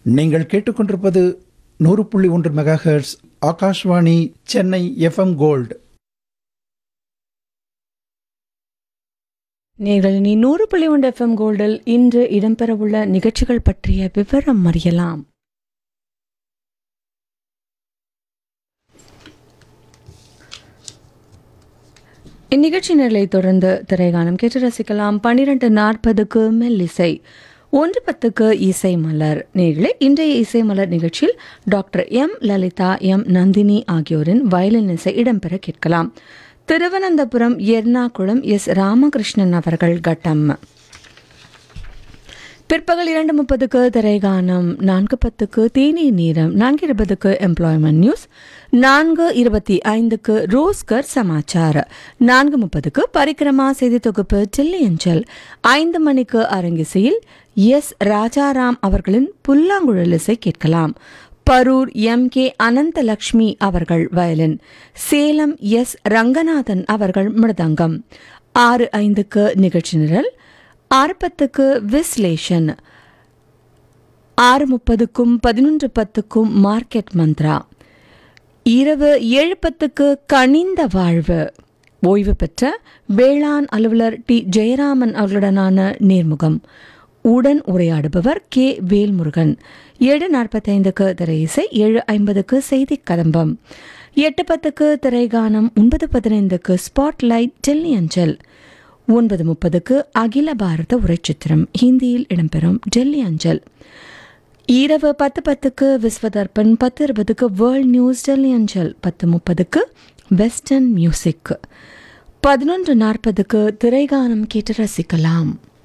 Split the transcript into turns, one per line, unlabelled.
நீங்கள் கேட்டுக்கொண்டிருப்பது நூறு புள்ளி ஒன்று megahertz Akashvani Chennai FM gold
நீங்கள் நீ நூறு புள்ளி ஒன்று எஃப்எம் கோல்டில் இன்று இடம்பெறவுள்ள நிகழ்ச்சிகள் பற்றிய விவரம் அறியலாம் இந்நிகழ்ச்சி நிலை தொடர்ந்து திரைகானம் கேட்டு ரசிக்கலாம் பன்னிரண்டு நாற்பதுக்கு மெல்லிசை ஒன்று பத்துக்கு இசை மலர் நேர்களே இன்றைய இசை மலர் நிகழ்ச்சியில் doctor M Lalitha M Nandini ஆகியோரின் வயலின் இசை இடம்பெற கேட்கலாம் திருவனந்தபுரம் எர்ணாகுளம் எஸ் ராமகிருஷ்ணன் அவர்கள் கட்டம் பிற்பகல் இரண்டு முப்பதுக்கு திரைகானம் நான்கு பத்துக்கு தேநீர் நேரம் நான்கு இருபதுக்கு எம்ப்ளாய்மெண்ட் நியூஸ் நான்கு இருபத்தி ஐந்துக்கு ரோஸ்கர் சமாச்சார் நான்கு முப்பதுக்கு பரிக்கிரமா செய்தி தொகுப்பு டில்லியஞ்சல் ஐந்து மணிக்கு அரங்கிசையில் எஸ் ராஜாராம் அவர்களின் புல்லாங்குழல் இசை கேட்கலாம் பரூர் எம் கே அனந்தலக்ஷ்மி அவர்கள் வயலின் சேலம் எஸ் ரங்கநாதன் அவர்கள் மிருதங்கம் ஆறு ஐந்துக்கு நிகழ்ச்சி நிரல் ஆறு பத்துக்கு விஸ்லேஷன் ஆறு முப்பதுக்கும் பதினொன்று பத்துக்கும் மார்க்கெட் மந்த்ரா இரவு ஏழு பத்துக்கு கனிந்த வாழ்வு ஓய்வு பெற்ற வேளாண் அலுவலர் டி ஜெயராமன் அவர்களுடனான நேர்முகம் உடன் உரையாடுபவர் கே வேல்முருகன் ஏழு நாற்பத்தைந்துக்கு திரை இசை ஏழு ஐம்பதுக்கு செய்தி கதம்பம் எட்டு பத்துக்கு திரைகானம் ஒன்பது பதினைந்துக்கு ஸ்பாட்லைட் டெல்லி அஞ்சல் ஒன்பது முப்பதுக்கு அகில பாரத உரைச்சித்திரம் ஹிந்தியில் இடம்பெறும் டெல்லி அஞ்சல் இரவு பத்து பத்துக்கு விஸ்வதர்பன் பத்து இருபதுக்கு வேர்ல்ட் நியூஸ் டெல்லி அஞ்சல் பத்து முப்பதுக்கு வெஸ்டர்ன் மியூசிக் பதினொன்று நாற்பதுக்கு திரைகானம் கேட்டு ரசிக்கலாம்